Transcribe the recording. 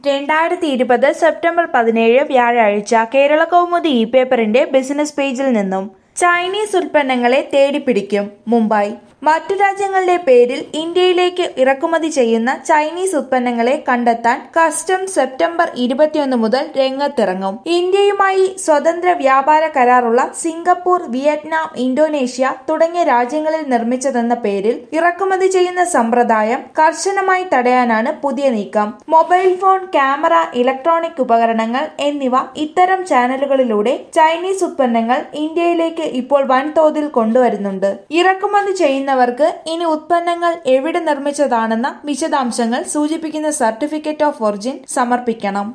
രണ്ടായിരത്തി ഇരുപത് സെപ്റ്റംബർ പതിനേഴ് വ്യാഴാഴ്ച കേരള കൗമുദി ഇ പേപ്പറിന്റെ ബിസിനസ് പേജിൽ നിന്നും ചൈനീസ് ഉൽപ്പന്നങ്ങളെ തേടിപ്പിടിക്കും മുംബൈ മറ്റു രാജ്യങ്ങളുടെ പേരിൽ ഇന്ത്യയിലേക്ക് ഇറക്കുമതി ചെയ്യുന്ന ചൈനീസ് ഉൽപ്പന്നങ്ങളെ കണ്ടെത്താൻ കസ്റ്റംസ് സെപ്റ്റംബർ ഇരുപത്തിയൊന്ന് മുതൽ രംഗത്തിറങ്ങും ഇന്ത്യയുമായി സ്വതന്ത്ര വ്യാപാര കരാറുള്ള സിംഗപ്പൂർ വിയറ്റ്നാം ഇന്തോനേഷ്യ തുടങ്ങിയ രാജ്യങ്ങളിൽ നിർമ്മിച്ചതെന്ന പേരിൽ ഇറക്കുമതി ചെയ്യുന്ന സമ്പ്രദായം കർശനമായി തടയാനാണ് പുതിയ നീക്കം മൊബൈൽ ഫോൺ ക്യാമറ ഇലക്ട്രോണിക് ഉപകരണങ്ങൾ എന്നിവ ഇത്തരം ചാനലുകളിലൂടെ ചൈനീസ് ഉൽപ്പന്നങ്ങൾ ഇന്ത്യയിലേക്ക് ഇപ്പോൾ വൻതോതിൽ കൊണ്ടുവരുന്നുണ്ട് ഇറക്കുമതി ചെയ്യുന്നവർക്ക് ഇനി ഉൽപ്പന്നങ്ങൾ എവിടെ നിർമ്മിച്ചതാണെന്ന വിശദാംശങ്ങൾ സൂചിപ്പിക്കുന്ന സർട്ടിഫിക്കറ്റ് ഓഫ് ഒറിജിൻ സമർപ്പിക്കണം